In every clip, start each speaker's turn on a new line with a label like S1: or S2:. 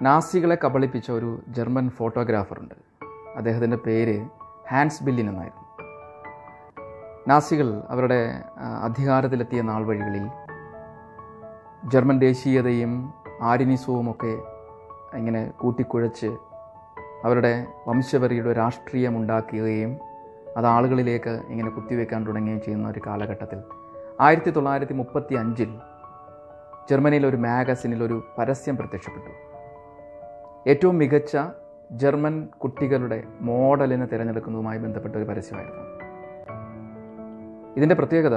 S1: നാസികളെ കബളിപ്പിച്ച ഒരു ജർമ്മൻ ഫോട്ടോഗ്രാഫറുണ്ട് അദ്ദേഹത്തിൻ്റെ പേര് ഹാൻസ് ബില്ലിൻ എന്നായിരുന്നു നാസികൾ അവരുടെ ആ, അധികാരത്തിലെത്തിയ നാൾ വഴികളിൽ ജർമ്മൻ ദേശീയതയും ആര്യനിസവും ഒക്കെ ഇങ്ങനെ കൂട്ടിക്കുഴച്ച് അവരുടെ വംശവരിയുടെ രാഷ്ട്രീയം ഉണ്ടാക്കുകയും അത് ആളുകളിലേക്ക് ഇങ്ങനെ കുത്തിവെക്കാൻ തുടങ്ങുകയും ചെയ്യുന്ന ഒരു കാലഘട്ടത്തിൽ ആയിരത്തി തൊള്ളായിരത്തി മുപ്പത്തി അഞ്ചിൽ ജർമ്മനിയിലെ ഒരു മാഗസിനിൽ ഒരു പരസ്യം പ്രത്യക്ഷപ്പെട്ടു ഏറ്റവും മികച്ച ജർമ്മൻ കുട്ടികളുടെ മോഡലിനെ തിരഞ്ഞെടുക്കുന്നതുമായി ബന്ധപ്പെട്ട ഒരു പരസ്യമായിരുന്നു ഇതിൻ്റെ പ്രത്യേകത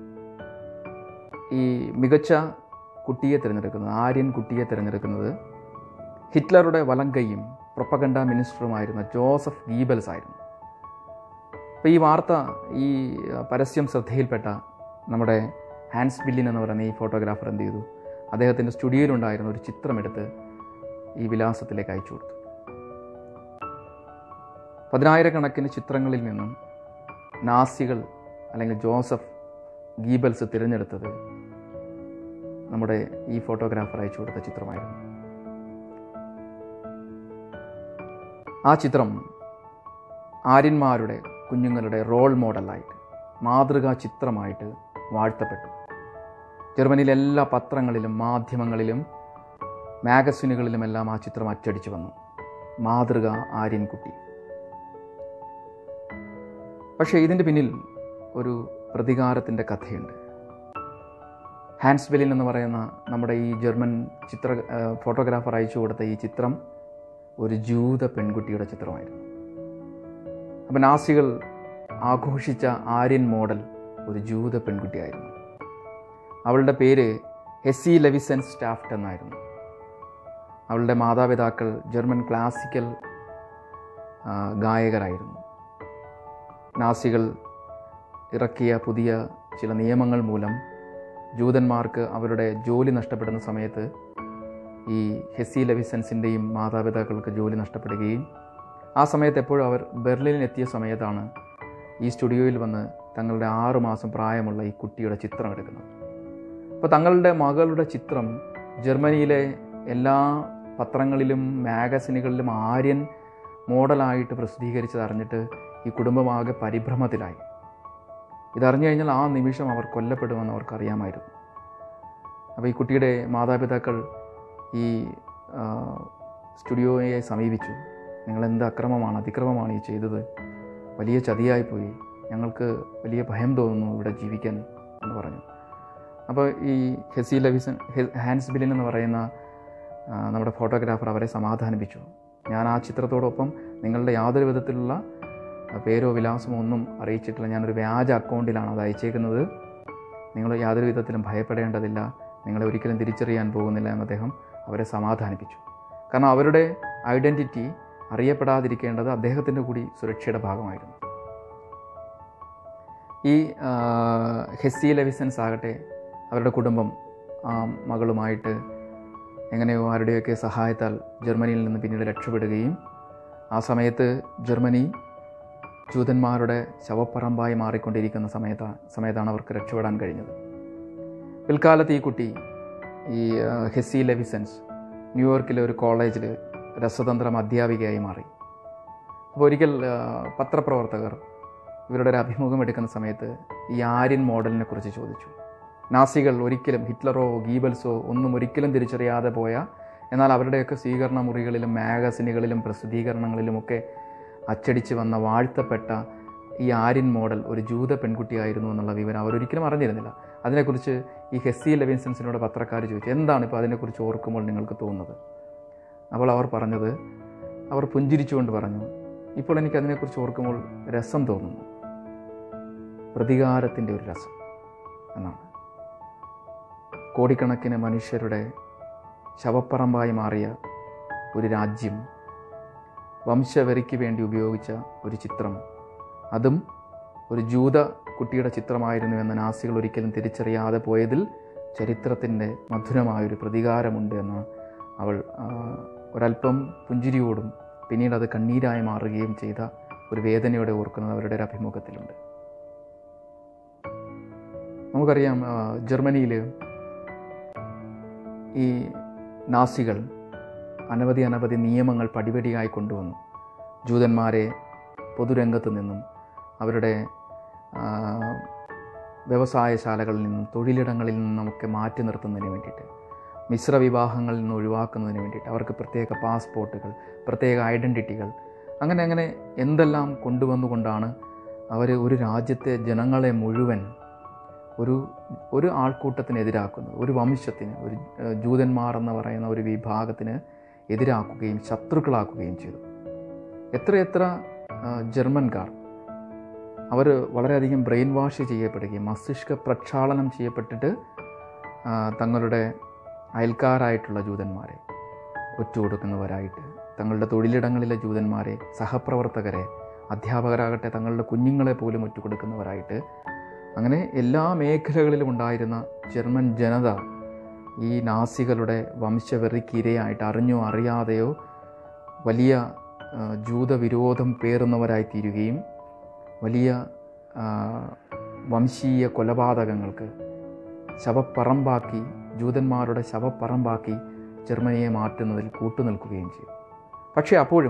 S1: ഈ മികച്ച കുട്ടിയെ തിരഞ്ഞെടുക്കുന്നത് ആര്യൻ കുട്ടിയെ തിരഞ്ഞെടുക്കുന്നത് ഹിറ്റ്ലറുടെ വലങ്കയും പ്രൊപ്പഗണ്ട മിനിസ്റ്ററുമായിരുന്ന ജോസഫ് ഗീബൽസ് ആയിരുന്നു അപ്പോൾ ഈ വാർത്ത ഈ അഹ്, പരസ്യം ശ്രദ്ധയിൽപ്പെട്ട നമ്മുടെ ഹാൻസ് ബില്ലിൻ എന്ന് പറയുന്ന ഈ ഫോട്ടോഗ്രാഫർ എന്ത് ചെയ്തു അദ്ദേഹത്തിൻ്റെ സ്റ്റുഡിയോയിലുണ്ടായിരുന്ന ഒരു ചിത്രമെടുത്ത് ഈ വിലാസത്തിലേക്ക് അയച്ചു കൊടുത്തു പതിനായിരക്കണക്കിന് ചിത്രങ്ങളിൽ നിന്നും നാസികൾ അല്ലെങ്കിൽ ജോസഫ് ഗീബൽസ് തിരഞ്ഞെടുത്തത് നമ്മുടെ ഈ ഫോട്ടോഗ്രാഫർ അയച്ചു കൊടുത്ത ചിത്രമായിരുന്നു ആ ചിത്രം ആര്യന്മാരുടെ കുഞ്ഞുങ്ങളുടെ റോൾ മോഡലായിട്ട് മാതൃകാ ചിത്രമായിട്ട് വാഴ്ത്തപ്പെട്ടു ജർമ്മനിയിലെ എല്ലാ പത്രങ്ങളിലും മാധ്യമങ്ങളിലും മാഗസിനുകളിലുമെല്ലാം ആ ചിത്രം അച്ചടിച്ചു വന്നു മാതൃക ആര്യൻകുട്ടി പക്ഷേ ഇതിൻ്റെ പിന്നിൽ ഒരു പ്രതികാരത്തിൻ്റെ കഥയുണ്ട് ഹാൻസ് ബെലിൻ എന്ന് പറയുന്ന നമ്മുടെ ഈ ജർമ്മൻ ചിത്ര ആ, ഫോട്ടോഗ്രാഫർ അയച്ചു കൊടുത്ത ഈ ചിത്രം ഒരു ജൂത പെൺകുട്ടിയുടെ ചിത്രമായിരുന്നു അപ്പം നാസികൾ ആഘോഷിച്ച ആര്യൻ മോഡൽ ഒരു ജൂത പെൺകുട്ടിയായിരുന്നു അവളുടെ പേര് ഹെസി ലെവിസൻ സ്റ്റാഫ്റ്റ് എന്നായിരുന്നു അവളുടെ മാതാപിതാക്കൾ ജർമ്മൻ ക്ലാസിക്കൽ ആ, ഗായകരായിരുന്നു നാസികൾ ഇറക്കിയ പുതിയ ചില നിയമങ്ങൾ മൂലം ജൂതന്മാർക്ക് അവരുടെ ജോലി നഷ്ടപ്പെടുന്ന സമയത്ത് ഈ ഹെസി ലെവിസൻസിൻ്റെയും മാതാപിതാക്കൾക്ക് ജോലി നഷ്ടപ്പെടുകയും ആ സമയത്ത് എപ്പോഴും അവർ ബെർലിനിൽ എത്തിയ സമയത്താണ് ഈ സ്റ്റുഡിയോയിൽ വന്ന് തങ്ങളുടെ ആറു മാസം പ്രായമുള്ള ഈ കുട്ടിയുടെ ചിത്രം എടുക്കുന്നത് അപ്പോൾ തങ്ങളുടെ മകളുടെ ചിത്രം ജർമ്മനിയിലെ എല്ലാ പത്രങ്ങളിലും മാഗസിനുകളിലും ആര്യൻ മോഡലായിട്ട് പ്രസിദ്ധീകരിച്ചത് അറിഞ്ഞിട്ട് ഈ കുടുംബമാകെ പരിഭ്രമത്തിലായി ഇതറിഞ്ഞു കഴിഞ്ഞാൽ ആ നിമിഷം അവർ കൊല്ലപ്പെടുമെന്ന് അവർക്ക് അറിയാമായിരുന്നു അപ്പോൾ ഈ കുട്ടിയുടെ മാതാപിതാക്കൾ ഈ ആ, സ്റ്റുഡിയോയെ സമീപിച്ചു നിങ്ങൾ എന്ത് അക്രമമാണ് അതിക്രമമാണ് ഈ ചെയ്തത് വലിയ ചതിയായിപ്പോയി ഞങ്ങൾക്ക് വലിയ ഭയം തോന്നുന്നു ഇവിടെ ജീവിക്കാൻ എന്ന് പറഞ്ഞു അപ്പോൾ ഈ ഹെസി ലവിസൺ ഹെ- ഹാൻസ് ബിലിൻ എന്ന് പറയുന്ന ആ, നമ്മുടെ ഫോട്ടോഗ്രാഫർ അവരെ സമാധാനിപ്പിച്ചു ഞാൻ ആ ചിത്രത്തോടൊപ്പം നിങ്ങളുടെ യാതൊരു വിധത്തിലുള്ള ആ, പേരോ വിലാസമോ ഒന്നും അറിയിച്ചിട്ടില്ല ഞാനൊരു വ്യാജ അക്കൗണ്ടിലാണ് അത് അയച്ചേക്കുന്നത് നിങ്ങൾ യാതൊരു വിധത്തിലും ഭയപ്പെടേണ്ടതില്ല നിങ്ങളെ ഒരിക്കലും തിരിച്ചറിയാൻ പോകുന്നില്ല എന്ന് അദ്ദേഹം അവരെ സമാധാനിപ്പിച്ചു കാരണം അവരുടെ ഐഡൻറ്റിറ്റി അറിയപ്പെടാതിരിക്കേണ്ടത് അദ്ദേഹത്തിൻ്റെ കൂടി സുരക്ഷയുടെ ഭാഗമായിരുന്നു ഈ ആ, ഹെസ്സി ലെവിസൻസ് ആകട്ടെ അവരുടെ കുടുംബം ആ മകളുമായിട്ട് എങ്ങനെയോ ആരുടെയൊക്കെ സഹായത്താൽ ജർമ്മനിയിൽ നിന്ന് പിന്നീട് രക്ഷപ്പെടുകയും ആ സമയത്ത് ജർമ്മനി ജൂതന്മാരുടെ ശവപ്പറമ്പായി മാറിക്കൊണ്ടിരിക്കുന്ന സമയത്താണ് സമയത്താണ് അവർക്ക് രക്ഷപ്പെടാൻ കഴിഞ്ഞത് പിൽക്കാലത്ത് ഈ കുട്ടി ഈ ആ, ഹെസ്സി ലെവിസൻസ് ന്യൂയോർക്കിലെ ഒരു കോളേജിൽ രസതന്ത്രം അധ്യാപികയായി മാറി അപ്പോൾ ഒരിക്കൽ ആ, പത്രപ്രവർത്തകർ ഇവരുടെ ഒരു അഭിമുഖം എടുക്കുന്ന സമയത്ത് ഈ ആര്യൻ മോഡലിനെ കുറിച്ച് ചോദിച്ചു നാസികൾ ഒരിക്കലും ഹിറ്റ്ലറോ ഗീബൽസോ ഒന്നും ഒരിക്കലും തിരിച്ചറിയാതെ പോയ എന്നാൽ അവരുടെയൊക്കെ സ്വീകരണ മുറികളിലും മാഗസിനുകളിലും പ്രസിദ്ധീകരണങ്ങളിലുമൊക്കെ അച്ചടിച്ച് വന്ന വാഴ്ത്തപ്പെട്ട ഈ ആര്യൻ മോഡൽ ഒരു ജൂത പെൺകുട്ടിയായിരുന്നു എന്നുള്ള വിവരം അവരൊരിക്കലും അറിഞ്ഞിരുന്നില്ല അതിനെക്കുറിച്ച് ഈ ഹെസ്സി ലെവിൻസൻസിനോട് പത്രക്കാർ ചോദിച്ചു എന്താണ് ഇപ്പോൾ അതിനെക്കുറിച്ച് ഓർക്കുമ്പോൾ നിങ്ങൾക്ക് തോന്നുന്നത് അപ്പോൾ അവർ പറഞ്ഞത് അവർ പുഞ്ചിരിച്ചുകൊണ്ട് പറഞ്ഞു ഇപ്പോൾ എനിക്ക് അതിനെക്കുറിച്ച് ഓർക്കുമ്പോൾ രസം തോന്നുന്നു പ്രതികാരത്തിൻ്റെ ഒരു രസം എന്നാണ് കോടിക്കണക്കിന് മനുഷ്യരുടെ ശവപ്പറമ്പായി മാറിയ ഒരു രാജ്യം വംശവെറിക്ക് വേണ്ടി ഉപയോഗിച്ച ഒരു ചിത്രം അതും ഒരു ജൂത കുട്ടിയുടെ ചിത്രമായിരുന്നു എന്ന നാസികൾ ഒരിക്കലും തിരിച്ചറിയാതെ പോയതിൽ ചരിത്രത്തിൻ്റെ മധുരമായൊരു പ്രതികാരമുണ്ട് എന്ന് അവൾ ആ, ഒരല്പം പുഞ്ചിരിയോടും പിന്നീട് അത് കണ്ണീരായി മാറുകയും ചെയ്ത ഒരു വേദനയോടെ ഓർക്കുന്നത് അവരുടെ ഒരു അഭിമുഖത്തിലുണ്ട് നമുക്കറിയാം ജർമ്മനിയിൽ ഈ നാസികൾ അനവധി അനവധി നിയമങ്ങൾ പടിപടിയായി കൊണ്ടുവന്നു ജൂതന്മാരെ പൊതുരംഗത്ത് നിന്നും അവരുടെ ആ, വ്യവസായശാലകളിൽ നിന്നും തൊഴിലിടങ്ങളിൽ നിന്നുമൊക്കെ മാറ്റി നിർത്തുന്നതിന് വേണ്ടിയിട്ട് മിശ്ര വിവാഹങ്ങളിൽ നിന്ന് ഒഴിവാക്കുന്നതിന് വേണ്ടിയിട്ട് അവർക്ക് പ്രത്യേക പാസ്പോർട്ടുകൾ പ്രത്യേക ഐഡൻറ്റിറ്റികൾ അങ്ങനെ അങ്ങനെ എന്തെല്ലാം കൊണ്ടുവന്നുകൊണ്ടാണ് അവർ ഒരു രാജ്യത്തെ ജനങ്ങളെ മുഴുവൻ ഒരു ഒരു ആൾക്കൂട്ടത്തിനെതിരാക്കുന്നത് ഒരു വംശത്തിന് ഒരു ഏഹ്, ജൂതന്മാർ എന്ന് പറയുന്ന ഒരു വിഭാഗത്തിന് എതിരാക്കുകയും ശത്രുക്കളാക്കുകയും ചെയ്തു എത്രയെത്ര ആ, ജർമ്മൻകാർ അവർ വളരെയധികം ബ്രെയിൻ വാഷ് ചെയ്യപ്പെടുകയും മസ്തിഷ്ക പ്രക്ഷാളനം ചെയ്യപ്പെട്ടിട്ട് ആ, തങ്ങളുടെ അയൽക്കാരായിട്ടുള്ള ജൂതന്മാരെ ഒറ്റുകൊടുക്കുന്നവരായിട്ട് തങ്ങളുടെ തൊഴിലിടങ്ങളിലെ ജൂതന്മാരെ സഹപ്രവർത്തകരെ അധ്യാപകരാകട്ടെ തങ്ങളുടെ കുഞ്ഞുങ്ങളെ പോലും ഒറ്റുകൊടുക്കുന്നവരായിട്ട് അങ്ങനെ എല്ലാ മേഖലകളിലും ഉണ്ടായിരുന്ന ജർമ്മൻ ജനത ഈ നാസികളുടെ വംശവെറിക്കിരയായിട്ട് അറിഞ്ഞോ അറിയാതെയോ വലിയ ആ, ജൂതവിരോധം പേറുന്നവരായി തീരുകയും വലിയ ആ, വംശീയ കൊലപാതകങ്ങൾക്ക് ശവപ്പറമ്പാക്കി ജൂതന്മാരുടെ ശവപ്പറമ്പാക്കി ജർമ്മനിയെ മാറ്റുന്നതിൽ കൂട്ടുനിൽക്കുകയും ചെയ്തു പക്ഷേ അപ്പോഴും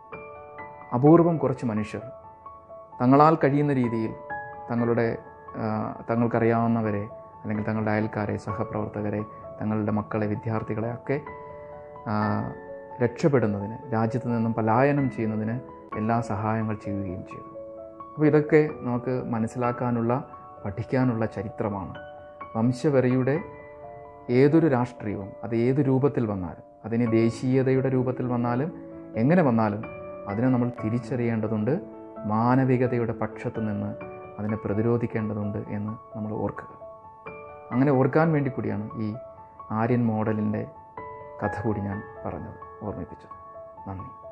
S1: അപൂർവം കുറച്ച് മനുഷ്യർ തങ്ങളാൽ കഴിയുന്ന രീതിയിൽ തങ്ങളുടെ ആ, തങ്ങൾക്കറിയാവുന്നവരെ അല്ലെങ്കിൽ തങ്ങളുടെ അയൽക്കാരെ സഹപ്രവർത്തകരെ തങ്ങളുടെ മക്കളെ വിദ്യാർത്ഥികളെ ഒക്കെ ആ, രക്ഷപ്പെടുന്നതിന് രാജ്യത്ത് നിന്നും പലായനം ചെയ്യുന്നതിന് എല്ലാ സഹായങ്ങൾ ചെയ്യുകയും ചെയ്തു അപ്പോൾ ഇതൊക്കെ നമുക്ക് മനസ്സിലാക്കാനുള്ള പഠിക്കാനുള്ള ചരിത്രമാണ് വംശവെറിയുടെ ഏതൊരു രാഷ്ട്രീയവും അത് ഏത് രൂപത്തിൽ വന്നാലും അതിന് ദേശീയതയുടെ രൂപത്തിൽ വന്നാലും എങ്ങനെ വന്നാലും അതിനെ നമ്മൾ തിരിച്ചറിയേണ്ടതുണ്ട് മാനവികതയുടെ പക്ഷത്ത് നിന്ന് അതിനെ പ്രതിരോധിക്കേണ്ടതുണ്ട് എന്ന് നമ്മൾ ഓർക്കുക അങ്ങനെ ഓർക്കാൻ വേണ്ടി കൂടിയാണ് ഈ ആര്യൻ മോഡലിൻ്റെ കഥ കൂടി ഞാൻ പറഞ്ഞത് ഓർമ്മിപ്പിച്ചത് നന്ദി